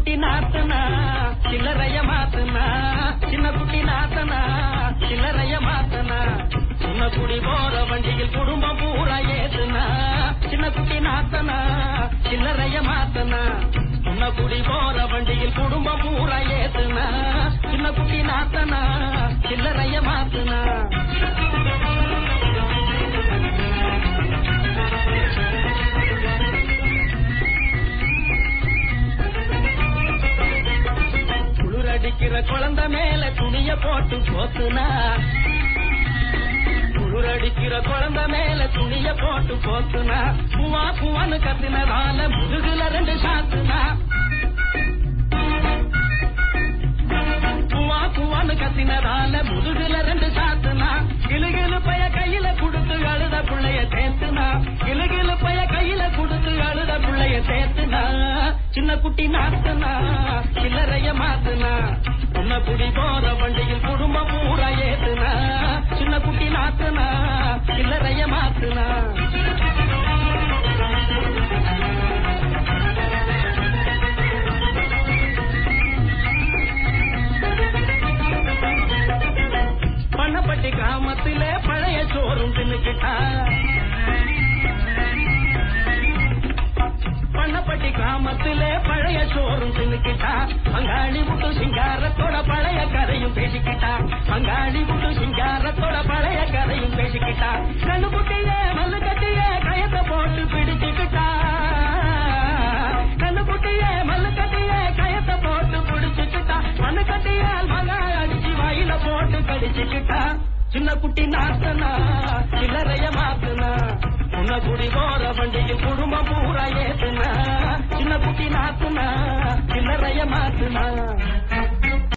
குட்டி நாத்தனா சில்லறைய மாத்தனா சின்ன குட்டி நாத்தனா சில்லறைய மாத்தனா சின்ன குடி போற வண்டியில் குடும்பம் பூரா ஏத்துனா சின்ன குட்டி நாத்தனா சில்லறைய மாத்தனா சின்ன குடி போற வண்டியில் குடும்பம் பூரா ஏத்துனா சின்ன குட்டி நாத்தனா சில்லறைய மாத்துனா குளிரடிக்கிற குழந்தை மேல துணிய போட்டு போத்துனா குளிரடிக்கிற குழந்தை மேல துணிய போட்டு போத்துனா பூவா பூவான்னு கத்தினதால முதுகுல ரெண்டு சாத்துனா பூவா பூவான்னு கத்தினதால முதுகுல ரெண்டு சாத்துனா கிளுகிழு பைய கையில கொடுத்து அழுத புள்ளைய சேர்த்துனா கிளுகிழு பைய கையில கொடுத்து அழுத புள்ளைய சேர்த்துனா சின்ன குட்டி நாத்துனா சில்லறைய மாத்துனா சின்ன குடி போற வண்டியில் குடும்பம் பூரா ஏத்துனா சின்ன குட்டி நாத்துனா சில்லறைய மாத்துனா பண்ணப்பட்டி கிராமத்தில பழைய சோறும் தின்னுக்கிட்டா பண்ணப்பட்டி கிராமத்தில பழைய சோறும் தின்னுக்கிட்டா பங்காளி விட்டு சிங்காரத்தோட பழைய கதையும் பேசிக்கிட்டா பங்காளி விட்டு சிங்காரத்தோட பழைய கதையும் பேசிக்கிட்டா கண்ணு குட்டிய மல்லு கட்டிய கயத்தை போட்டு பிடிச்சுக்கிட்டா கண்ணு குட்டிய மல்லு கட்டிய கயத்தை போட்டு பிடிச்சுக்கிட்டா மண்ணு கட்டியால் மகா அடிச்சு வாயில போட்டு கடிச்சுக்கிட்டா சின்ன குட்டி நாத்தனா சில்லறைய மாத்துனா உன்ன குடி போற வண்டியில் குடும்பம் பூரா ஏத்துனா சின்ன குட்டி நாத்துனா சில்லறைய மாத்துனா